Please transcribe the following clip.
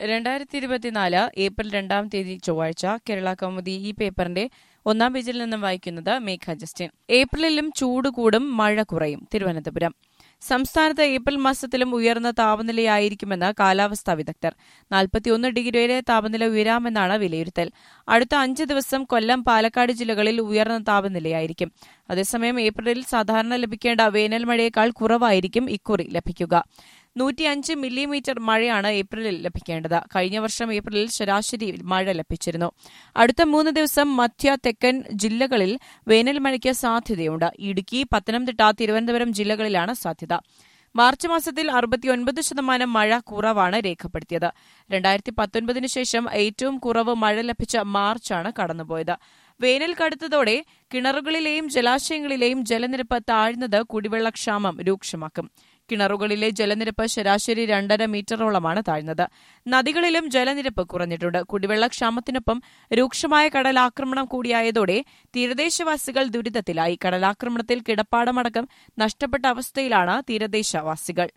രണ്ടായിരത്തി ഇരുപത്തിനാല് ഏപ്രിൽ രണ്ടാം തീയതി ചൊവ്വാഴ്ച കേരള കൗമുദി ഈ പേപ്പറിന്റെ ഒന്നാം പേജിൽ നിന്നും വായിക്കുന്നത് മേഘ ജസ്റ്റിൻ ഏപ്രിലിലും ചൂട് കൂടും മഴ കുറയും തിരുവനന്തപുരം സംസ്ഥാനത്ത് ഏപ്രിൽ മാസത്തിലും ഉയർന്ന താപനിലയായിരിക്കുമെന്ന് കാലാവസ്ഥാ വിദഗ്ധർ നാൽപ്പത്തിയൊന്ന് ഡിഗ്രി വരെ താപനില ഉയരാമെന്നാണ് വിലയിരുത്തൽ അടുത്ത അഞ്ച് ദിവസം കൊല്ലം പാലക്കാട് ജില്ലകളിൽ ഉയർന്ന താപനിലയായിരിക്കും അതേസമയം ഏപ്രിലിൽ സാധാരണ ലഭിക്കേണ്ട വേനൽ മഴയേക്കാൾ കുറവായിരിക്കും ഇക്കുറി ലഭിക്കുക നൂറ്റിയഞ്ച് മില്ലിമീറ്റർ മഴയാണ് ഏപ്രിലിൽ ലഭിക്കേണ്ടത് കഴിഞ്ഞ വർഷം ഏപ്രിലിൽ ശരാശരി മഴ ലഭിച്ചിരുന്നു അടുത്ത മൂന്ന് ദിവസം മധ്യ തെക്കൻ ജില്ലകളിൽ വേനൽ മഴയ്ക്ക് സാധ്യതയുണ്ട് ഇടുക്കി പത്തനംതിട്ട തിരുവനന്തപുരം ജില്ലകളിലാണ് സാധ്യത മാർച്ച് മാസത്തിൽ അറുപത്തിയൊൻപത് ശതമാനം മഴ കുറവാണ് രേഖപ്പെടുത്തിയത് രണ്ടായിരത്തി പത്തൊൻപതിനു ശേഷം ഏറ്റവും കുറവ് മഴ ലഭിച്ച മാർച്ചാണ് കടന്നുപോയത് വേനൽ കടുത്തതോടെ കിണറുകളിലെയും ജലാശയങ്ങളിലെയും ജലനിരപ്പ് താഴ്ന്നത് കുടിവെള്ളക്ഷാമം രൂക്ഷമാക്കും കിണറുകളിലെ ജലനിരപ്പ് ശരാശരി രണ്ടര മീറ്ററോളമാണ് താഴ്ന്നത് നദികളിലും ജലനിരപ്പ് കുറഞ്ഞിട്ടുണ്ട് കുടിവെള്ളക്ഷാമത്തിനൊപ്പം രൂക്ഷമായ കടലാക്രമണം കൂടിയായതോടെ തീരദേശവാസികൾ ദുരിതത്തിലായി കടലാക്രമണത്തിൽ കിടപ്പാടമടക്കം നഷ്ടപ്പെട്ട അവസ്ഥയിലാണ് തീരദേശവാസികൾ